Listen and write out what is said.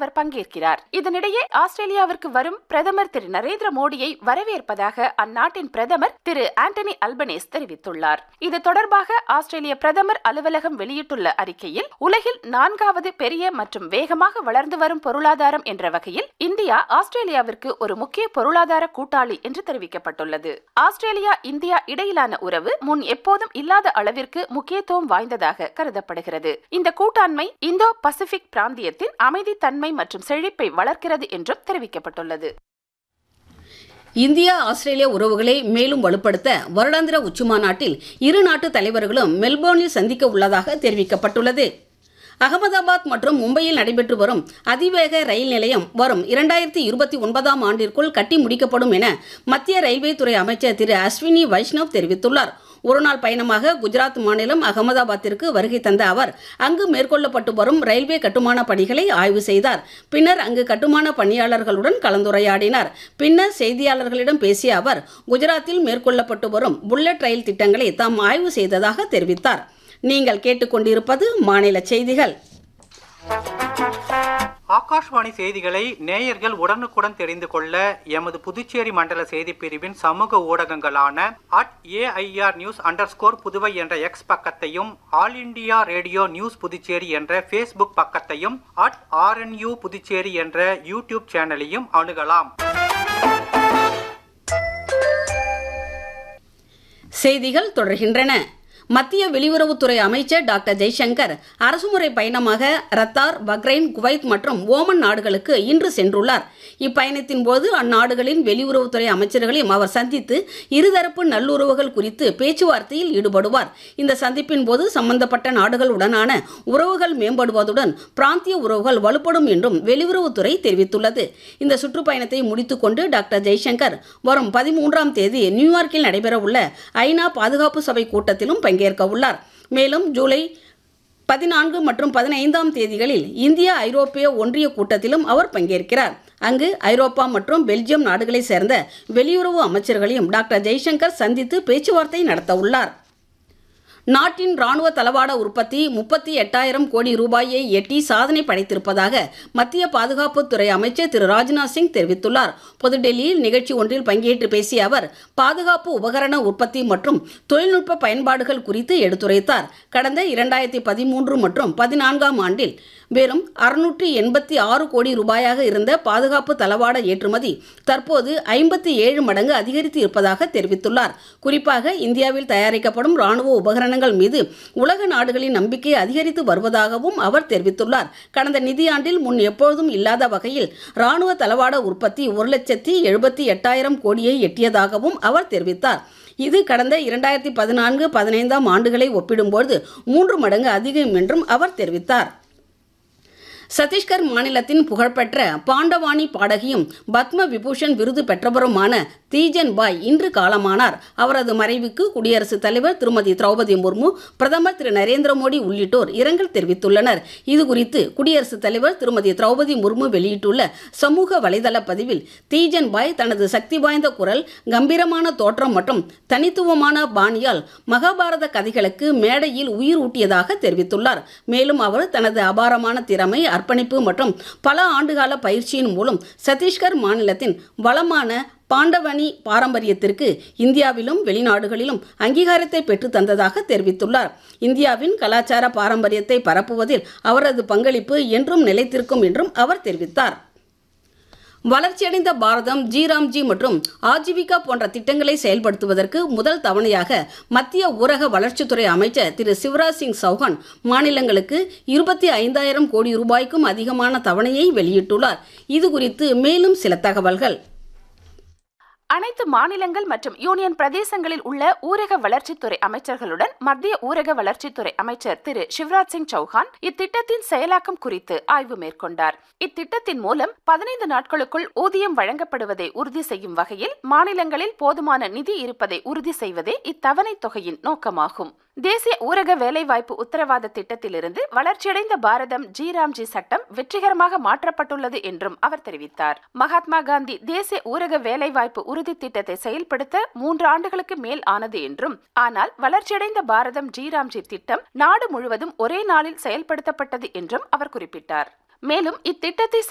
அவர் பங்கேற்கிறார் இதனிடையே ஆஸ்திரேலியாவிற்கு வரும் பிரதமர் திரு நரேந்திர மோடியை வரவேற்பதாக அந்நாட்டின் பிரதமர் திரு ஆண்டனி அல்பனேஸ் தெரிவித்துள்ளார் இது தொடர்பாக ஆஸ்திரேலிய பிரதமர் அலுவலகம் வெளியிட்டுள்ள அறிக்கையில் உலகில் நான்காவது பெரிய மற்றும் வேகமாக வளர்ந்து வரும் பொருளாதாரம் என்ற வகையில் இந்தியா ஆஸ்திரேலியாவிற்கு ஒரு முக்கிய பொருளாதார கூட்டாளி என்று தெரிவிக்கப்பட்டுள்ளது ஆஸ்திரேலியா இந்தியா இடையிலான உறவு முன் எப்போதும் இல்லாத அளவிற்கு முக்கியத்துவம் வாய்ந்ததாக கருதப்படுகிறது இந்த கூட்டாண்மை இந்தோ பசிபிக் பிராந்தியத்தின் அமைதித்தன்மை மற்றும் செழிப்பை வளர்க்கிறது என்றும் தெரிவிக்கப்பட்டுள்ளது இந்தியா ஆஸ்திரேலிய உறவுகளை மேலும் வலுப்படுத்த வருடாந்திர உச்சிமாநாட்டில் இரு நாட்டு தலைவர்களும் மெல்போர்னில் சந்திக்க உள்ளதாக தெரிவிக்கப்பட்டுள்ளது அகமதாபாத் மற்றும் மும்பையில் நடைபெற்று வரும் அதிவேக ரயில் நிலையம் வரும் இரண்டாயிரத்தி இருபத்தி ஒன்பதாம் ஆண்டிற்குள் கட்டி முடிக்கப்படும் என மத்திய ரயில்வே துறை அமைச்சர் திரு அஸ்வினி வைஷ்ணவ் தெரிவித்துள்ளார் ஒருநாள் பயணமாக குஜராத் மாநிலம் அகமதாபாத்திற்கு வருகை தந்த அவர் அங்கு மேற்கொள்ளப்பட்டு வரும் ரயில்வே கட்டுமான பணிகளை ஆய்வு செய்தார் பின்னர் அங்கு கட்டுமான பணியாளர்களுடன் கலந்துரையாடினார் பின்னர் செய்தியாளர்களிடம் பேசிய அவர் குஜராத்தில் மேற்கொள்ளப்பட்டு வரும் புல்லட் ரயில் திட்டங்களை தாம் ஆய்வு செய்ததாக தெரிவித்தார் நீங்கள் கேட்டுக்கொண்டிருப்பது மாநில செய்திகள் ஆகாஷ்வாணி செய்திகளை நேயர்கள் உடனுக்குடன் தெரிந்து கொள்ள எமது புதுச்சேரி மண்டல செய்தி பிரிவின் சமூக ஊடகங்களான at AIR news under Puduvai என்ற எக்ஸ் பக்கத்தையும் All India Radio news Puducherry என்ற ஃபேஸ்புக் பக்கத்தையும் அட் ஆர்என்யூ புதுச்சேரி என்ற யூடியூப் சேனலையும் அணுகலாம் செய்திகள் தொடர்கின்றன மத்திய வெளியுறவுத்துறை அமைச்சர் டாக்டர் ஜெய்சங்கர் அரசுமுறை பயணமாக ரத்தார் பக்ரைன் குவைத் மற்றும் ஓமன் நாடுகளுக்கு இன்று சென்றுள்ளார் இப்பயணத்தின் போது அந்நாடுகளின் வெளியுறவுத்துறை அமைச்சர்களையும் அவர் சந்தித்து இருதரப்பு நல்லுறவுகள் குறித்து பேச்சுவார்த்தையில் ஈடுபடுவார் இந்த சந்திப்பின் போது சம்பந்தப்பட்ட நாடுகளுடனான உறவுகள் மேம்படுவதுடன் பிராந்திய உறவுகள் வலுப்படும் என்றும் வெளியுறவுத்துறை தெரிவித்துள்ளது இந்த சுற்றுப்பயணத்தை முடித்துக்கொண்டு டாக்டர் ஜெய்சங்கர் வரும் பதிமூன்றாம் தேதி நியூயார்க்கில் நடைபெறவுள்ள ஐநா பாதுகாப்பு சபை கூட்டத்திலும் பங்கேற்க உள்ளார் மேலும் ஜூலை பதினான்கு மற்றும் பதினைந்தாம் தேதிகளில் இந்தியா ஐரோப்பிய ஒன்றிய கூட்டத்திலும் அவர் பங்கேற்கிறார் அங்கு ஐரோப்பா மற்றும் பெல்ஜியம் நாடுகளைச் சேர்ந்த வெளியுறவு அமைச்சர்களையும் டாக்டர் ஜெய்சங்கர் சந்தித்து பேச்சுவார்த்தை நடத்த உள்ளார் நாட்டின் ராணுவ தளவாட உற்பத்தி முப்பத்தி எட்டாயிரம் கோடி ரூபாயை எட்டி சாதனை படைத்திருப்பதாக மத்திய பாதுகாப்புத்துறை அமைச்சர் திரு ராஜ்நாத் சிங் தெரிவித்துள்ளார் புதுடெல்லியில் நிகழ்ச்சி ஒன்றில் பங்கேற்று பேசிய அவர் பாதுகாப்பு உபகரண உற்பத்தி மற்றும் தொழில்நுட்ப பயன்பாடுகள் குறித்து எடுத்துரைத்தார் கடந்த இரண்டாயிரத்தி பதிமூன்று மற்றும் பதினான்காம் ஆண்டில் வெறும் அறுநூற்றி எண்பத்தி ஆறு கோடி ரூபாயாக இருந்த பாதுகாப்பு தளவாட ஏற்றுமதி தற்போது ஐம்பத்தி ஏழு மடங்கு அதிகரித்து இருப்பதாக தெரிவித்துள்ளார் குறிப்பாக இந்தியாவில் தயாரிக்கப்படும் ராணுவ உபகரணங்கள் மீது உலக நாடுகளின் நம்பிக்கை அதிகரித்து வருவதாகவும் அவர் தெரிவித்துள்ளார் கடந்த நிதியாண்டில் முன் எப்பொழுதும் இல்லாத வகையில் ராணுவ தளவாட உற்பத்தி ஒரு லட்சத்தி எழுபத்தி எட்டாயிரம் கோடியை எட்டியதாகவும் அவர் தெரிவித்தார் இது கடந்த இரண்டாயிரத்தி பதினான்கு பதினைந்தாம் ஆண்டுகளை ஒப்பிடும்போது மூன்று மடங்கு அதிகம் என்றும் அவர் தெரிவித்தார் சத்தீஸ்கர் மாநிலத்தின் புகழ்பெற்ற பாண்டவாணி பாடகியும் பத்ம விபூஷன் விருது பெற்றவருமான தீஜன் பாய் இன்று காலமானார் அவரது மறைவுக்கு குடியரசுத் தலைவர் திருமதி திரௌபதி முர்மு பிரதமர் திரு நரேந்திர மோடி உள்ளிட்டோர் இரங்கல் தெரிவித்துள்ளனர் இதுகுறித்து குடியரசுத் தலைவர் திருமதி திரௌபதி முர்மு வெளியிட்டுள்ள சமூக வலைதள பதிவில் தீஜன் பாய் தனது சக்தி வாய்ந்த குரல் கம்பீரமான தோற்றம் மற்றும் தனித்துவமான பாணியால் மகாபாரத கதைகளுக்கு மேடையில் உயிர் ஊட்டியதாக தெரிவித்துள்ளார் மேலும் அவர் தனது அபாரமான திறமை அர்ப்பணிப்பு மற்றும் பல ஆண்டுகால பயிற்சியின் மூலம் சத்தீஸ்கர் மாநிலத்தின் வளமான பாண்டவனி பாரம்பரியத்திற்கு இந்தியாவிலும் வெளிநாடுகளிலும் அங்கீகாரத்தை பெற்று தந்ததாக தெரிவித்துள்ளார் இந்தியாவின் கலாச்சார பாரம்பரியத்தை பரப்புவதில் அவரது பங்களிப்பு என்றும் நிலைத்திருக்கும் என்றும் அவர் தெரிவித்தார் வளர்ச்சியடைந்த பாரதம் ஜிராம்ஜி மற்றும் ஆஜீவிகா போன்ற திட்டங்களை செயல்படுத்துவதற்கு முதல் தவணையாக மத்திய ஊரக வளர்ச்சித்துறை அமைச்சர் திரு சிவராஜ் சிங் சௌஹான் மாநிலங்களுக்கு இருபத்தி ஐந்தாயிரம் கோடி ரூபாய்க்கும் அதிகமான தவணையை வெளியிட்டுள்ளார் இது குறித்து மேலும் சில தகவல்கள் அனைத்து மாநிலங்கள் மற்றும் யூனியன் பிரதேசங்களில் உள்ள ஊரக வளர்ச்சித்துறை அமைச்சர்களுடன் மத்திய ஊரக வளர்ச்சித்துறை அமைச்சர் திரு சிவராஜ் சிங் சௌஹான் இத்திட்டத்தின் செயலாக்கம் குறித்து ஆய்வு மேற்கொண்டார் இத்திட்டத்தின் மூலம் பதினைந்து நாட்களுக்குள் ஊதியம் வழங்கப்படுவதை உறுதி செய்யும் வகையில் மாநிலங்களில் போதுமான நிதி இருப்பதை உறுதி செய்வதே இத்தவணை தொகையின் நோக்கமாகும் தேசிய ஊரக வேலைவாய்ப்பு உத்தரவாத திட்டத்திலிருந்து வளர்ச்சியடைந்த பாரதம் ஜி ராம்ஜி சட்டம் வெற்றிகரமாக மாற்றப்பட்டுள்ளது என்றும் அவர் தெரிவித்தார் மகாத்மா காந்தி தேசிய ஊரக வேலைவாய்ப்பு உறுதி திட்டத்தை செயல்படுத்த மூன்று ஆண்டுகளுக்கு மேல் ஆனது என்றும் ஆனால் வளர்ச்சியடைந்த பாரதம் ஜி ராம்ஜி திட்டம் நாடு முழுவதும் ஒரே நாளில் செயல்படுத்தப்பட்டது என்றும் அவர் குறிப்பிட்டார் மேலும் இத்திட்டத்தை